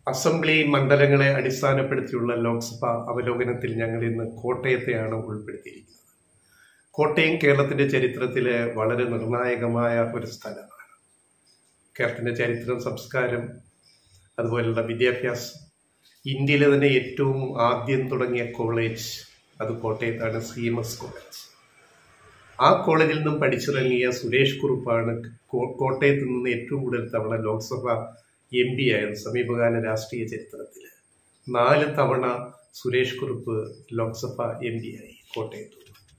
Assembly മണ്ഡലങ്ങളെ അടിസ്ഥാനപ്പെടുത്തിയുള്ള Lok Sabha അവലോകനത്തിൽ ഞങ്ങൾ ഇന്ന് കോട്ടയത്തെയാണ് ഉൾപ്പെടുത്തിയിരിക്കുന്നത് കോട്ടയം കേരളത്തിന്റെ ചരിത്രത്തിലെ വളരെ നിർണായകമായ ഒരു സ്ഥലമാണ് കേരളത്തിന്റെ ചരിത്രം സംസ്കാരം അതുപോലുള്ള വിദ്യാഭ്യാസം ഇന്ത്യയിലെ തന്നെ ഏറ്റവും ആദ്യം തുടങ്ങിയ കോളേജ് അത് കോട്ടയത്താണ് സി എം എസ് കോളേജ് ആ കോളേജിൽ നിന്നും പഠിച്ചിറങ്ങിയ സുരേഷ് കുറുപ്പാണ് കോ- കോട്ടയത്ത് നിന്ന് ഏറ്റവും കൂടുതൽ തവണ ലോക്സഭ എം പി ആയത് സമീപകാല രാഷ്ട്രീയ ചരിത്രത്തിൽ നാല് തവണ സുരേഷ് കുറുപ്പ് ലോക്സഭ എം പി ആയി കോട്ടയത്ത്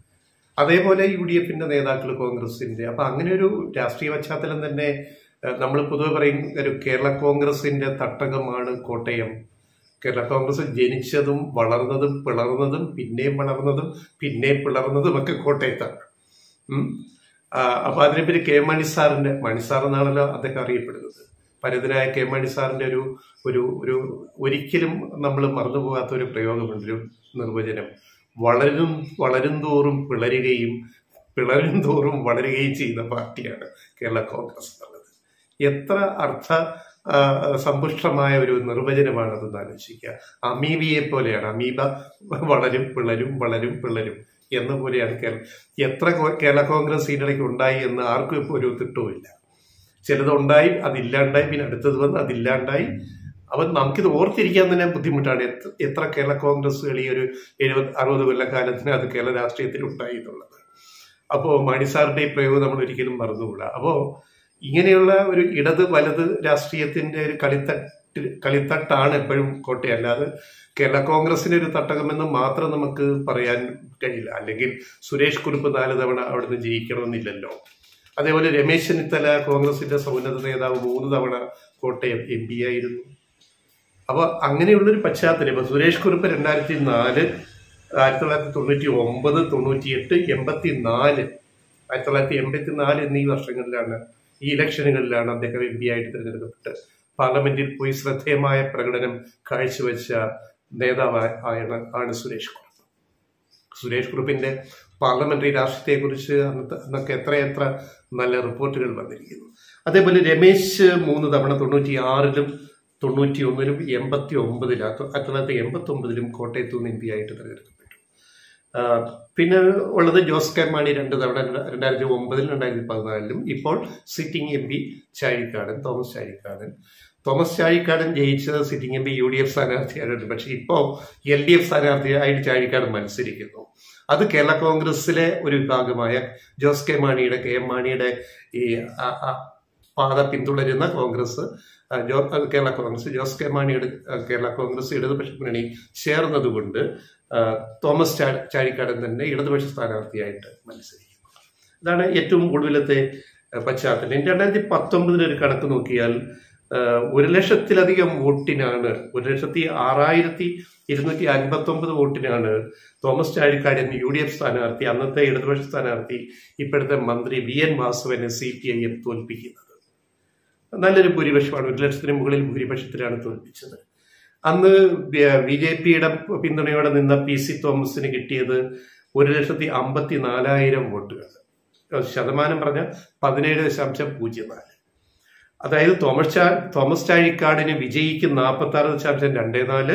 അതേപോലെ യു ഡി എഫിന്റെ നേതാക്കൾ കോൺഗ്രസിന്റെ അപ്പൊ അങ്ങനെ ഒരു രാഷ്ട്രീയ പശ്ചാത്തലം തന്നെ നമ്മൾ പൊതുവെ പറയും ഒരു കേരള കോൺഗ്രസിന്റെ തട്ടകമാണ് കോട്ടയം കേരള കോൺഗ്രസ് ജനിച്ചതും വളർന്നതും പിളർന്നതും പിന്നെയും വളർന്നതും പിന്നെയും പിളർന്നതും ഒക്കെ കോട്ടയത്താണ് ഉം. ആ, അപ്പൊ അതിനെപ്പറ്റി കെ മണി സാറിന്റെ മണി സാർ എന്നാണല്ലോ അദ്ദേഹം അറിയപ്പെടുന്നത് പരതനായ കെ മണി സാറിന്റെ ഒരു ഒരു ഒരു ഒരിക്കലും നമ്മൾ മറന്നുപോകാത്ത ഒരു പ്രയോഗമുണ്ട് ഒരു നിർവചനം വളരും വളരും തോറും പിളരുകയും പിളരും തോറും വളരുകയും ചെയ്യുന്ന പാർട്ടിയാണ് കേരള കോൺഗ്രസ് എന്നുള്ളത് എത്ര അർത്ഥ ആ, സമ്പുഷ്ടമായ ഒരു നിർവചനമാണതെന്ന് ആലോചിക്കുക അമീബിയെ പോലെയാണ് അമീബ വളരും പിളരും വളരും പിളരും എന്ന പോലെയാണ് കേരളം എത്ര കോ- കേരള കോൺഗ്രസ് ഇതിനിടയ്ക്ക് ഉണ്ടായി എന്ന് ആർക്കും ഇപ്പോൾ ഒരു തിട്ടവുമില്ല ചിലതുണ്ടായി അതില്ലാണ്ടായി പിന്നെ അടുത്തത് വന്ന് അതില്ലാണ്ടായി അപ്പം നമുക്കിത് ഓർത്തിരിക്കാൻ തന്നെ ബുദ്ധിമുട്ടാണ് എത്ര- എത്ര കേരള കോൺഗ്രസ്സുകൾ ഈ ഒരു എഴുപത് അറുപത് കൊല്ലക്കാലത്തിന് അത് കേരള രാഷ്ട്രീയത്തിൽ ഉണ്ടായി എന്നുള്ളത് അപ്പോൾ മണിസാറിന്റെ ഈ പ്രയോഗം നമ്മൾ ഒരിക്കലും മറന്നുകൂടാ അപ്പോൾ ഇങ്ങനെയുള്ള ഒരു ഇടത് വലത് രാഷ്ട്രീയത്തിന്റെ ഒരു കളിത്തട്ട് കളിത്തട്ടാണ് എപ്പോഴും കോട്ടയം അല്ലാതെ കേരള കോൺഗ്രസിന്റെ ഒരു തട്ടകമെന്ന് മാത്രം നമുക്ക് പറയാൻ കഴിയില്ല അല്ലെങ്കിൽ സുരേഷ് കുറുപ്പ് നാല് തവണ അവിടുന്ന് ജയിക്കണമെന്നില്ലല്ലോ അതേപോലെ രമേശ് ചെന്നിത്തല കോൺഗ്രസിന്റെ സൗന്നത നേതാവ് മൂന്ന് തവണ കോട്ടയം എം പി ആയിരുന്നു അപ്പൊ അങ്ങനെയുള്ളൊരു പശ്ചാത്തലം ഇപ്പൊ സുരേഷ് കുറുപ്പ് രണ്ടായിരത്തി നാല് ആയിരത്തി തൊള്ളായിരത്തി തൊണ്ണൂറ്റി ഒമ്പത് തൊണ്ണൂറ്റി എട്ട് എൺപത്തി നാല് ആയിരത്തി തൊള്ളായിരത്തി എൺപത്തി നാല് എന്നീ വർഷങ്ങളിലാണ് ഈ ഇലക്ഷനുകളിലാണ് അദ്ദേഹം എം പി ആയിട്ട് തിരഞ്ഞെടുക്കപ്പെട്ട് പാർലമെന്റിൽ പോയി ശ്രദ്ധേയമായ പ്രകടനം കാഴ്ചവെച്ച നേതാവായ ആണ് ആണ് സുരേഷ് കുറുപ്പ് സുരേഷ് കുറുപ്പിന്റെ പാർലമെന്ററി രാഷ്ട്രീയത്തെക്കുറിച്ച് അന്നത്തെ അന്നൊക്കെ എത്രയെത്ര നല്ല റിപ്പോർട്ടുകൾ വന്നിരിക്കുന്നു അതേപോലെ രമേശ് മൂന്ന് തവണ തൊണ്ണൂറ്റി ആറിലും തൊണ്ണൂറ്റി ഒന്നിലും എൺപത്തി ഒമ്പതിലും ആയിരത്തി തൊള്ളായിരത്തി എൺപത്തി ഒമ്പതിലും കോട്ടയത്തു നിന്ന് എം പി ആയിട്ട് തിരഞ്ഞെടുക്കപ്പെട്ടു ആ, പിന്നെ ഉള്ളത് ജോസ് കെ മാണി രണ്ട് തവണ രണ്ട- രണ്ടായിരത്തി ഒമ്പതിലും രണ്ടായിരത്തി പതിനാലിലും ഇപ്പോൾ sitting M P Chazhikadan Thomas Chazhikadan Thomas Chazhikadan ജയിച്ചത് sitting M P U D F സ്ഥാനാർത്ഥിയായിട്ടുണ്ട് പക്ഷേ ഇപ്പോൾ എൽ ഡി എഫ് സ്ഥാനാർത്ഥിയായിട്ട് ചാഴിക്കാടൻ മത്സരിക്കുന്നു അത് കേരള കോൺഗ്രസിലെ ഒരു വിഭാഗമായ ജോസ് കെ മാണിയുടെ കെ എം മാണിയുടെ ഈ ആ- ആ പാത പിന്തുടരുന്ന കോൺഗ്രസ് ആ, ജോ അത് കേരള കോൺഗ്രസ് ജോസ് കെ മാണിയുടെ ആ, കേരള കോൺഗ്രസ് ഇടതുപക്ഷ മുന്നണി ചേർന്നതുകൊണ്ട് ആ, തോമസ് ചാ- ചാഴിക്കാടൻ തന്നെ ഇടതുപക്ഷ സ്ഥാനാർത്ഥിയായിട്ട് മത്സരിക്കുന്നു ഇതാണ് ഏറ്റവും ഒടുവിലത്തെ ആ, പശ്ചാത്തലം രണ്ടായിരത്തി പത്തൊമ്പതിൽ ഒരു കണക്ക് നോക്കിയാൽ ആ, ഒരു ലക്ഷത്തിലധികം വോട്ടിനാണ് ഒരു ലക്ഷത്തി ആറായിരത്തി ഇരുന്നൂറ്റി അൻപത്തി ഒമ്പത് വോട്ടിനാണ് Thomas Chazhikadan U D F സ്ഥാനാർത്ഥി അന്നത്തെ ഇടതുപക്ഷ സ്ഥാനാർത്ഥി ഇപ്പോഴത്തെ മന്ത്രി വി എൻ വാസുവിനെ സി പി ഐ എം തോൽപ്പിക്കുന്നത് നല്ലൊരു ഭൂരിപക്ഷമാണ് ഒരു ലക്ഷത്തിന് മുകളിൽ ഭൂരിപക്ഷത്തിലാണ് തോൽപ്പിച്ചത് അന്ന് ബി ജെ പിയുടെ പിന്തുണയോടെ നിന്ന പി സി തോമസിന് കിട്ടിയത് ഒരു ലക്ഷത്തി അമ്പത്തി നാലായിരം വോട്ടുകൾ ശതമാനം പറഞ്ഞ പതിനേഴ് ദശാംശം പൂജ്യം നാല് അതായത് തോമസ് ചാ തോമസ് ചാഴിക്കാടിന് വിജയിക്ക് നാൽപ്പത്തി ആറ് ദശാംശം രണ്ടേ നാല്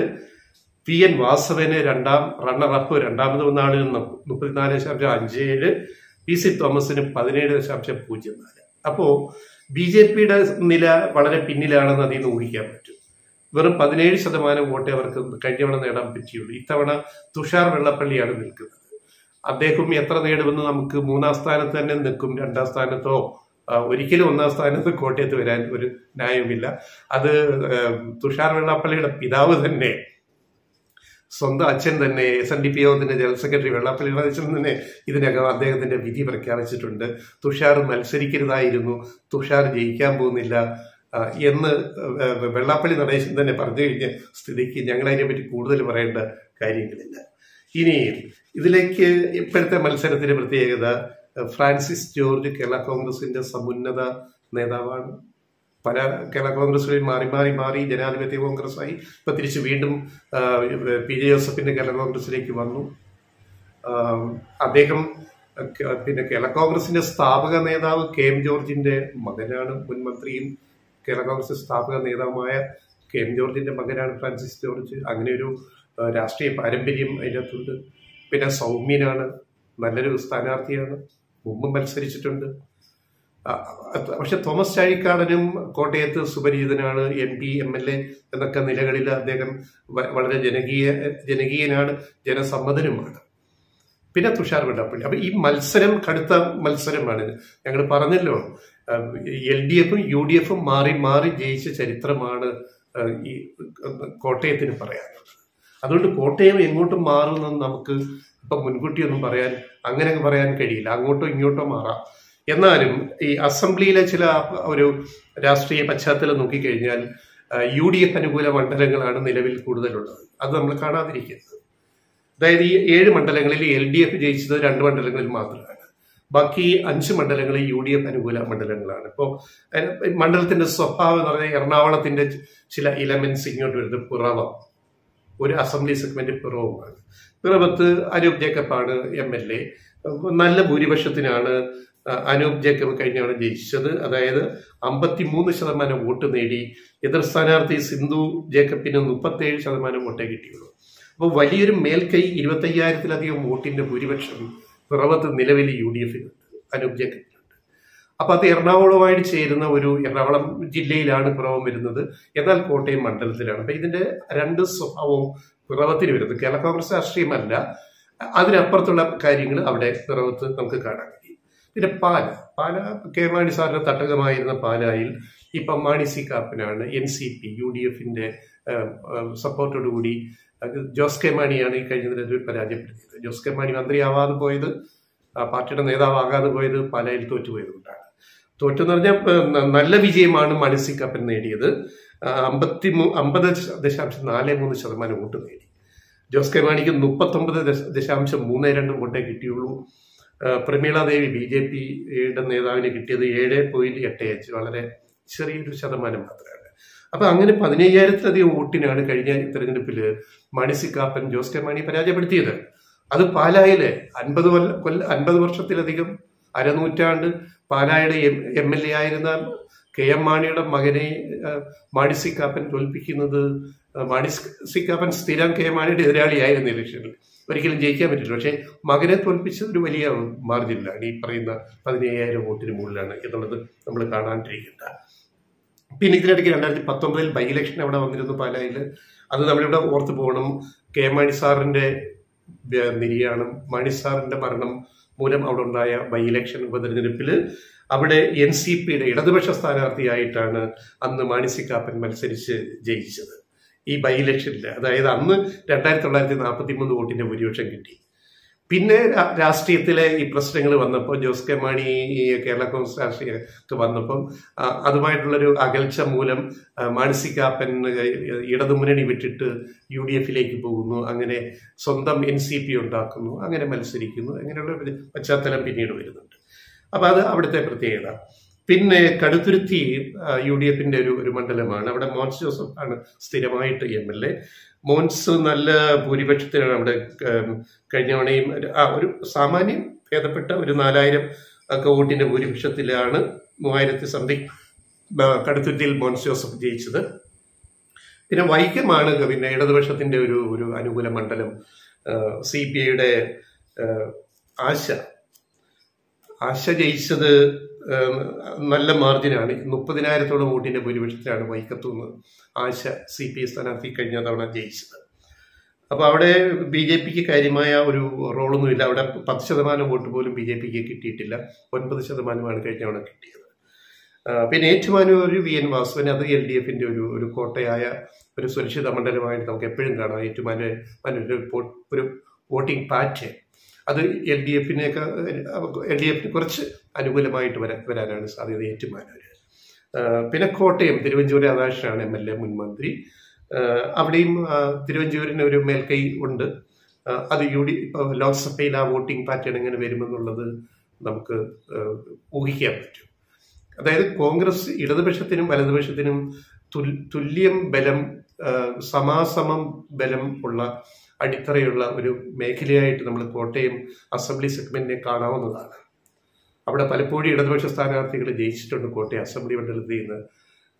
പി എൻ വാസവന് രണ്ടാം റണ്ണറപ്പ് രണ്ടാമത് വന്ന ആളിന് മുപ്പത്തിനാല് ദശാംശം അഞ്ച് ഏഴ് പി സി തോമസിന് പതിനേഴ് ദശാംശം പൂജ്യം നാല് അപ്പോ ബി ജെ പിയുടെ നില വളരെ പിന്നിലാണെന്ന് അതിൽ നിന്ന് ഊഹിക്കാൻ പറ്റും വെറും പതിനേഴ് ശതമാനം വോട്ടേ അവർക്ക് കഴിഞ്ഞ തവണ നേടാൻ പറ്റിയുള്ളൂ ഇത്തവണ തുഷാർ വെള്ളപ്പള്ളിയാണ് നിൽക്കുന്നത് അദ്ദേഹം എത്ര നേടുമെന്ന് നമുക്ക് മൂന്നാം സ്ഥാനത്ത് തന്നെ നിൽക്കും രണ്ടാം സ്ഥാനത്തോ ആ, ഒരിക്കലും ഒന്നാം സ്ഥാനത്ത് കോട്ടയത്ത് വരാൻ ഒരു ന്യായമില്ല അത് ആ, തുഷാർ വെള്ളാപ്പള്ളിയുടെ പിതാവ് തന്നെ സ്വന്തം അച്ഛൻ തന്നെ എസ് എൻ ഡി പി യോഗത്തിന്റെ ജനറൽ സെക്രട്ടറി വെള്ളാപ്പള്ളി നടേശൻ തന്നെ ഇതിനകം അദ്ദേഹത്തിന്റെ വിധി പ്രഖ്യാപിച്ചിട്ടുണ്ട് തുഷാർ മത്സരിക്കരുതായിരുന്നു തുഷാർ ജയിക്കാൻ പോകുന്നില്ല ആ, എന്ന് ആ, വെള്ളാപ്പള്ളി നടേശൻ തന്നെ പറഞ്ഞു കഴിഞ്ഞ സ്ഥിതിക്ക് ഞങ്ങൾ അതിനെപ്പറ്റി കൂടുതൽ പറയേണ്ട കാര്യങ്ങളില്ല ഇനി ഇതിലേക്ക് ഇപ്പോഴത്തെ മത്സരത്തിന്റെ പ്രത്യേകത ഫ്രാൻസിസ് ജോർജ് കേരള കോൺഗ്രസിന്റെ സമുന്നത നേതാവാണ് പല കേരള കോൺഗ്രസുകളിൽ മാറി മാറി മാറി ജനാധിപത്യ കോൺഗ്രസ്സായി ഇപ്പൊ തിരിച്ച് വീണ്ടും ആ, പി ജെ ജോസഫിന്റെ കേരള കോൺഗ്രസിലേക്ക് വന്നു ആ, അദ്ദേഹം ക- പിന്നെ കേരള കോൺഗ്രസിന്റെ സ്ഥാപക നേതാവ് കെ എം ജോർജിന്റെ മകനാണ് മുൻ മന്ത്രിയും കേരള കോൺഗ്രസ് സ്ഥാപക നേതാവുമായ കെ എം ജോർജിന്റെ മകനാണ് ഫ്രാൻസിസ് ജോർജ് അങ്ങനെ ഒരു ആ, രാഷ്ട്രീയ പാരമ്പര്യം അതിനകത്തുണ്ട് പിന്നെ സൗമ്യനാണ് നല്ലൊരു സ്ഥാനാർത്ഥിയാണ് മുമ്പ് മത്സരിച്ചിട്ടുണ്ട് ആ, അത് പക്ഷെ തോമസ് ചാഴിക്കാടനും കോട്ടയത്ത് സുപരിചിതനാണ് M P M L A എന്നൊക്കെ നിലകളിൽ അദ്ദേഹം വ- വളരെ ജനകീയ ജനകീയനാണ് ജനസമ്മതനുമാണ് പിന്നെ തുഷാർ വെള്ളാപ്പള്ളി അപ്പൊ ഈ മത്സരം കടുത്ത മത്സരമാണ് ഞങ്ങൾ പറഞ്ഞല്ലോ എൽ ഡി എഫും യു ഡി എഫും മാറി മാറി ജയിച്ച ചരിത്രമാണ് ആ, ഈ കോട്ടയത്തിന് പറയാനുള്ളത് അതുകൊണ്ട് കോട്ടയം എങ്ങോട്ടും മാറുമെന്ന് നമുക്ക് ഇപ്പം മുൻകൂട്ടിയൊന്നും പറയാൻ അങ്ങനെ പറയാൻ കഴിയില്ല അങ്ങോട്ടോ ഇങ്ങോട്ടോ മാറാം എന്നാലും ഈ അസംബ്ലിയിലെ ചില ഒരു രാഷ്ട്രീയ പശ്ചാത്തലം നോക്കിക്കഴിഞ്ഞാൽ യു ഡി എഫ് അനുകൂല മണ്ഡലങ്ങളാണ് നിലവിൽ കൂടുതലുള്ളത് അത് നമ്മൾ കാണാതിരിക്കരുത് അതായത് ഈ ഏഴ് മണ്ഡലങ്ങളിൽ എൽ ഡി എഫ് ജയിച്ചത് രണ്ട് മണ്ഡലങ്ങളിൽ മാത്രമാണ് ബാക്കി അഞ്ച് മണ്ഡലങ്ങളിൽ യു ഡി എഫ് അനുകൂല മണ്ഡലങ്ങളാണ് ഇപ്പോൾ മണ്ഡലത്തിന്റെ സ്വഭാവം എന്ന് പറഞ്ഞാൽ എറണാകുളത്തിന്റെ ചില ഇലമെന്റ്സ് ഇങ്ങോട്ട് വരുന്നത് പിറവം ഒരു അസംബ്ലി സെഗ്മെന്റ് പിറവുമാണ് പിറവത്ത് അനൂപ് ജേക്കബാണ് എം എൽ എ നല്ല ഭൂരിപക്ഷത്തിനാണ് അഹ് അനൂപ് ജേക്കബ് കഴിഞ്ഞ തവണ ജയിച്ചത് അതായത് അമ്പത്തിമൂന്ന് ശതമാനം വോട്ട് നേടി എതിർ സ്ഥാനാർത്ഥി സിന്ധു ജേക്കബിന് മുപ്പത്തേഴ് ശതമാനം വോട്ടേ കിട്ടിയുള്ളൂ അപ്പോൾ വലിയൊരു മേൽക്കൈ ഇരുപത്തയ്യായിരത്തിലധികം വോട്ടിന്റെ ഭൂരിപക്ഷം പിറവത്ത് നിലവിൽ യു ഡി എഫിനുണ്ട് അനൂപ് ജേക്കബിനുണ്ട് അപ്പൊ അത് എറണാകുളമായിട്ട് ചേരുന്ന ഒരു എറണാകുളം ജില്ലയിലാണ് പിറവം വരുന്നത് എന്നാൽ കോട്ടയം മണ്ഡലത്തിലാണ് അപ്പൊ ഇതിന്റെ രണ്ട് സ്വഭാവവും പിറവത്തിന് വരുന്നത് കേരള കോൺഗ്രസ് രാഷ്ട്രീയമല്ല അതിനപ്പുറത്തുള്ള കാര്യങ്ങൾ അവിടെ പിറവത്ത് നമുക്ക് കാണാൻ കഴിയും പിന്നെ പാല പാല കെ മാണി സാറിന്റെ തട്ടകമായിരുന്ന പാലായിൽ ഇപ്പം മാണി സി കാപ്പനാണ് N C P U D എഫിന്റെ സപ്പോർട്ടോടുകൂടി അത് ജോസ് കെ മാണിയാണ് ഈ കഴിഞ്ഞ ദിനത്തിൽ പരാജയപ്പെടുത്തിയത് ജോസ് കെ മാണി മന്ത്രിയാവാതെ പോയത് ആ പാർട്ടിയുടെ നേതാവാകാതെ പോയത് പാലായിൽ തോറ്റുപോയത് കൊണ്ടാണ് തോറ്റെന്ന് പറഞ്ഞാൽ ഏഹ്, ന- നല്ല വിജയമാണ് മാണി സി കാപ്പൻ നേടിയത് അമ്പത്തി അമ്പത് ദശാംശം നാല് മൂന്ന് ശതമാനം വോട്ട് നേടി ജോസ് കെ മാണിക്ക് മുപ്പത്തൊമ്പത് ദശ- ദശാംശം മൂന്ന് രണ്ട് വോട്ടേ കിട്ടിയുള്ളൂ ആ, പ്രമീള ദേവി ബി ജെ പിയുടെ നേതാവിന് കിട്ടിയത് ഏഴ് പോയിന്റ് എട്ട് അഞ്ച് വളരെ ചെറിയൊരു ശതമാനം മാത്രമാണ് അപ്പൊ അങ്ങനെ പതിനയ്യായിരത്തിലധികം വോട്ടിനാണ് കഴിഞ്ഞ തെരഞ്ഞെടുപ്പിൽ മാണി സി കാപ്പൻ ജോസ് കെ മാണി പരാജയപ്പെടുത്തിയത് അത് പാലായിലെ അൻപത് കൊല്ല കൊല്ല അൻപത് വർഷത്തിലധികം അരനൂറ്റാണ്ട് പാലായുടെ എം എൽ എ ആയിരുന്ന കെ എം മാണിയുടെ മകനെ ആ, മാണി സി കാപ്പൻ തോൽപ്പിക്കുന്നത് ആ, മാണി സി കാപ്പൻ സ്ഥിരം കെ എം മാണിയുടെ എതിരാളിയായിരുന്നു ഇലക്ഷനിൽ ഒരിക്കലും ജയിക്കാൻ പറ്റില്ല പക്ഷേ മകനെ തോൽപ്പിച്ചത് ഒരു വലിയ മാർജിനിലാണ് ഈ പറയുന്ന പതിനയ്യായിരം വോട്ടിന് മുകളിലാണ് എന്നുള്ളത് നമ്മൾ കാണാണ്ടിരിക്കേണ്ട പിന്നെ ഇതിനിടയ്ക്ക് രണ്ടായിരത്തി പത്തൊമ്പതിൽ ബൈ ഇലക്ഷൻ അവിടെ വന്നിരുന്നു പാലായിൽ അത് നമ്മളിവിടെ ഓർത്തു പോകണം കെ എം മാണി സാറിന്റെ വ്യ- നിര്യാണം മാണി സാറിന്റെ മരണം മൂലം അവിടെ ഉണ്ടായ ബൈ ഇലക്ഷൻ ഉപതെരഞ്ഞെടുപ്പിൽ അവിടെ എൻ സി പിയുടെ ഇടതുപക്ഷ സ്ഥാനാർത്ഥിയായിട്ടാണ് അന്ന് മാണി സി കാപ്പൻ മത്സരിച്ച് ജയിച്ചത് ഈ ബൈ ഇലക്ഷനിൽ അതായത് അന്ന് രണ്ടായിരത്തി തൊള്ളായിരത്തി നാൽപ്പത്തി മൂന്ന് വോട്ടിന്റെ ഭൂരിപക്ഷം കിട്ടി പിന്നെ രാ- രാഷ്ട്രീയത്തിലെ ഈ പ്രശ്നങ്ങൾ വന്നപ്പോൾ ജോസ് കെ മാണി ഈ കേരള കോൺഗ്രസ് രാഷ്ട്രീയമൊക്കെ വന്നപ്പം ആ, അതുമായിട്ടുള്ളൊരു അകൽച്ച മൂലം ആ, മാനസി കാപ്പൻ ഇടതുമുന്നണി വിട്ടിട്ട് യു ഡി എഫിലേക്ക് പോകുന്നു അങ്ങനെ സ്വന്തം എൻ സി പി ഉണ്ടാക്കുന്നു അങ്ങനെ മത്സരിക്കുന്നു അങ്ങനെയുള്ള ഒരു പശ്ചാത്തലം പിന്നീട് വരുന്നുണ്ട് അപ്പൊ അത് അവിടുത്തെ പ്രത്യേകത പിന്നെ കടുത്തുരുത്തി യു ഡി എഫിന്റെ ഒരു ഒരു മണ്ഡലമാണ് അവിടെ മോൻസ് ജോസഫ് ആണ് സ്ഥിരമായിട്ട് എം എൽ എ മോൻസ് നല്ല ഭൂരിപക്ഷത്തിനാണ് അവിടെ ഉം, കഴിഞ്ഞ തവണയും ഒരു- ആ ഒരു സാമാന്യം ഭേദപ്പെട്ട ഒരു നാലായിരം ഒക്കെ വോട്ടിന്റെ ഭൂരിപക്ഷത്തിലാണ് മൂവായിരത്തി സംതിങ് കടുത്തുരുത്തിയിൽ മോൻസ് ജോസഫ് ജയിച്ചത് പിന്നെ വൈക്കമാണ് പിന്നെ ഇടതുപക്ഷത്തിന്റെ ഒരു ഒരു അനുകൂല മണ്ഡലം സി പി ഐയുടെ ആശ ആശ ജയിച്ചത് ഏഹ്, നല്ല മാർജിനാണ് മുപ്പതിനായിരത്തോളം വോട്ടിന്റെ ഭൂരിപക്ഷത്തിലാണ് വൈക്കത്തുനിന്ന് ആശ സി പി ഐ സ്ഥാനാർത്ഥി കഴിഞ്ഞ തവണ ജയിച്ചത് അപ്പൊ അവിടെ ബി ജെ പിക്ക് കാര്യമായ ഒരു റോളൊന്നുമില്ല അവിടെ പത്ത് ശതമാനം വോട്ട് പോലും ബി ജെ പിക്ക് കിട്ടിയിട്ടില്ല ഒൻപത് ശതമാനമാണ് കഴിഞ്ഞ തവണ കിട്ടിയത് ആ, പിന്നെ ഏറ്റുമാനൂർ വി എൻ വാസുവൻ അത് എൽ ഡി എഫിന്റെ ഒരു ഒരു കോട്ടയായ ഒരു സുരക്ഷിത മണ്ഡലമായിട്ട് നമുക്ക് എപ്പോഴും കാണാം ഏറ്റുമാനൂർ ഒരു പോ- ഒരു വോട്ടിംഗ് പാറ്റേൺ അത് എൽ ഡി എഫിനെയൊക്കെ എൽ ഡി എഫിന് കുറച്ച് അനുകൂലമായിട്ട് വരാൻ വരാനാണ് സാധ്യത ഏറ്റുമാനൂര് ആ, പിന്നെ കോട്ടയം തിരുവഞ്ചൂർ രാധാകൃഷ്ണനാണ് എം എൽ എ മുൻ മന്ത്രി ആ, അവിടെയും ആ, തിരുവഞ്ചൂരിന് ഒരു മേൽക്കൈ ഉണ്ട് ആ, അത് യു ഡി ഇപ്പോൾ ലോക്സഭയിൽ ആ വോട്ടിംഗ് പാറ്റേൺ എങ്ങനെ വരുമെന്നുള്ളത് നമുക്ക് ആ, ഊഹിക്കാൻ പറ്റും അതായത് കോൺഗ്രസ് ഇടതുപക്ഷത്തിനും വലതുപക്ഷത്തിനും തുൽ- തുല്യം ബലം ആ, സമാസമം ബലം ഉള്ള അടിത്തറയുള്ള ഒരു മേഖലയായിട്ട് നമ്മൾ കോട്ടയം അസംബ്ലി സെഗ്മെന്റിനെ കാണാവുന്നതാണ് അവിടെ പലപ്പോഴും ഇടതുപക്ഷ സ്ഥാനാർത്ഥികൾ ജയിച്ചിട്ടുണ്ട് കോട്ടയം അസംബ്ലി മണ്ഡലത്തിൽ നിന്ന്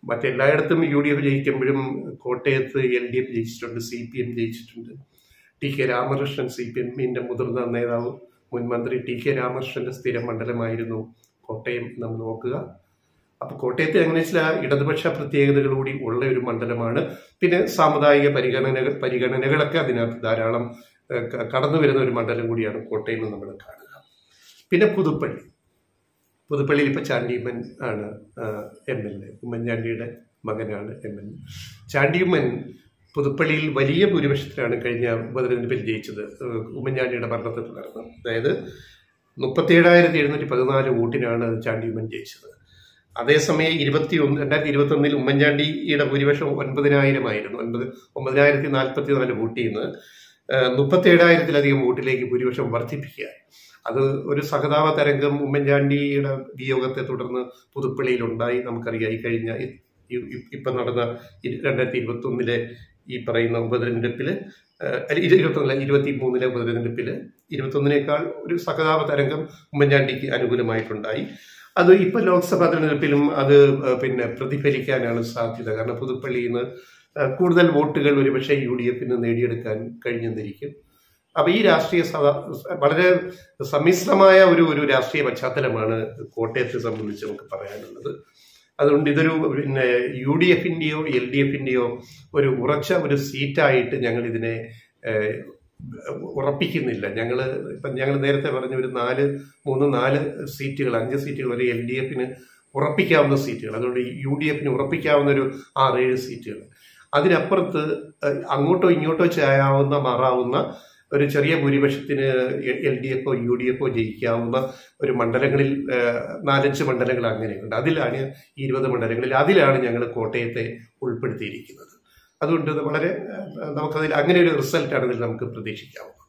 മറ്റെല്ലായിടത്തും യു ഡി എഫ് ജയിക്കുമ്പോഴും കോട്ടയത്ത് എൽ ഡി എഫ് ജയിച്ചിട്ടുണ്ട് സി പി എം ജയിച്ചിട്ടുണ്ട് T K Ramakrishnan C P എമ്മിന്റെ മുതിർന്ന നേതാവ് മുൻ മന്ത്രി ടി കെ രാമകൃഷ്ണന്റെ സ്ഥിരം മണ്ഡലമായിരുന്നു കോട്ടയം നമ്മൾ നോക്കുക അപ്പൊ കോട്ടയത്ത് അങ്ങനെ ചില ഇടതുപക്ഷ പ്രത്യേകതകൾ കൂടി ഉള്ള ഒരു മണ്ഡലമാണ് പിന്നെ സാമുദായിക പരിഗണനകൾ പരിഗണനകളൊക്കെ അതിനകത്ത് ധാരാളം ഏഹ്, ക- കടന്നു വരുന്ന ഒരു മണ്ഡലം കൂടിയാണ് കോട്ടയം എന്ന് നമ്മൾ കാണുക പിന്നെ പുതുപ്പള്ളി പുതുപ്പള്ളിയിൽ ഇപ്പൊ ചാണ്ടിയമ്മൻ ആണ് എം എൽ എ ഉമ്മൻചാണ്ടിയുടെ മകനാണ് എം എൽ എ ചാണ്ടിയമ്മൻ പുതുപ്പള്ളിയിൽ വലിയ ഭൂരിപക്ഷത്തിലാണ് കഴിഞ്ഞ ഉപതെരഞ്ഞെടുപ്പിൽ ജയിച്ചത് ഏഹ്, ഉമ്മൻചാണ്ടിയുടെ ഭരണത്തെ തുടർന്ന് അതായത് മുപ്പത്തിയേഴായിരത്തി എഴുന്നൂറ്റി പതിനാല് വോട്ടിനാണ് ചാണ്ടിയമ്മൻ ജയിച്ചത് അതേസമയം ഇരുപത്തി ഒന്ന് രണ്ടായിരത്തി ഇരുപത്തി ഒന്നിൽ ഉമ്മൻചാണ്ടിയുടെ ഭൂരിപക്ഷം ഒൻപതിനായിരം ആയിരുന്നു ഒൻപത് ഒമ്പതിനായിരത്തി നാൽപ്പത്തി നാല് വോട്ടിൽ നിന്ന് മുപ്പത്തി ഏഴായിരത്തിലധികം വോട്ടിലേക്ക് ഭൂരിപക്ഷം വർദ്ധിപ്പിക്കുക അത് ഒരു സഹതാപ തരംഗം ഉമ്മൻചാണ്ടിയുടെ വിയോഗത്തെ തുടർന്ന് പുതുപ്പള്ളിയിൽ ഉണ്ടായി നമുക്കറിയാം ഈ കഴിഞ്ഞ ഇ- ഇ- ഇപ്പൊ നടന്ന ഇ- രണ്ടായിരത്തി ഇരുപത്തി ഒന്നിലെ ഈ പറയുന്ന ഉപതെരഞ്ഞെടുപ്പില് ഏഹ്, അല്ല, ഇരു- ഇരുപത്തൊന്നില്ല ഇരുപത്തി മൂന്നിലെ ഉപതെരഞ്ഞെടുപ്പില് ഇരുപത്തൊന്നിനേക്കാൾ ഒരു സഹതാപ തരംഗം ഉമ്മൻചാണ്ടിക്ക് അനുകൂലമായിട്ടുണ്ടായി അത് ഇപ്പൊ ലോക്സഭാ തെരഞ്ഞെടുപ്പിലും അത് ഏഹ്, പിന്നെ പ്രതിഫലിക്കാനാണ് സാധ്യത കാരണം പുതുപ്പള്ളിയിൽ നിന്ന് ഏഹ്, കൂടുതൽ വോട്ടുകൾ ഒരുപക്ഷെ യു ഡി എഫിന് നേടിയെടുക്കാൻ കഴിഞ്ഞെന്നിരിക്കും അപ്പൊ ഈ രാഷ്ട്രീയ സഭ- വളരെ സമ്മിശ്രമായ ഒരു ഒരു രാഷ്ട്രീയ പശ്ചാത്തലമാണ് കോട്ടയത്തെ സംബന്ധിച്ച് നമുക്ക് പറയാനുള്ളത് അതുകൊണ്ട് ഇതൊരു പിന്നെ യു ഡി എഫിന്റെയോ എൽ ഡി എഫിന്റെയോ ഒരു ഉറച്ച ഒരു സീറ്റായിട്ട് ഞങ്ങൾ ഇതിനെ ഏഹ്, ഉറപ്പിക്കുന്നില്ല ഞങ്ങൾ ഇപ്പം ഞങ്ങൾ നേരത്തെ പറഞ്ഞ ഒരു നാല് മൂന്ന് നാല് സീറ്റുകൾ അഞ്ച് സീറ്റുകൾ വരെ എൽ ഡി എഫിന് ഉറപ്പിക്കാവുന്ന സീറ്റുകൾ അതുകൊണ്ട് യു ഡി എഫിന് ഉറപ്പിക്കാവുന്ന ഒരു ആറേഴ് സീറ്റുകൾ അതിനപ്പുറത്ത് ഏഹ്, അങ്ങോട്ടോ ഇങ്ങോട്ടോ ചെയ്യാവുന്ന മാറാവുന്ന ഒരു ചെറിയ ഭൂരിപക്ഷത്തിന് എൽ ഡി എഫോ യു ഡി എഫോ ജയിക്കാവുന്ന ഒരു മണ്ഡലങ്ങളിൽ ഏഹ്, നാലഞ്ച് മണ്ഡലങ്ങൾ അങ്ങനെയുണ്ട് അതിലാണ് ഈ ഇരുപത് മണ്ഡലങ്ങളിൽ അതിലാണ് ഞങ്ങൾ കോട്ടയത്തെ ഉൾപ്പെടുത്തിയിരിക്കുന്നത് അതുകൊണ്ട് ഇത് വളരെ ഏഹ്, നമുക്കതിൽ അങ്ങനെ ഒരു റിസൾട്ടാണ് ഇതിൽ നമുക്ക് പ്രതീക്ഷിക്കാവുന്നത്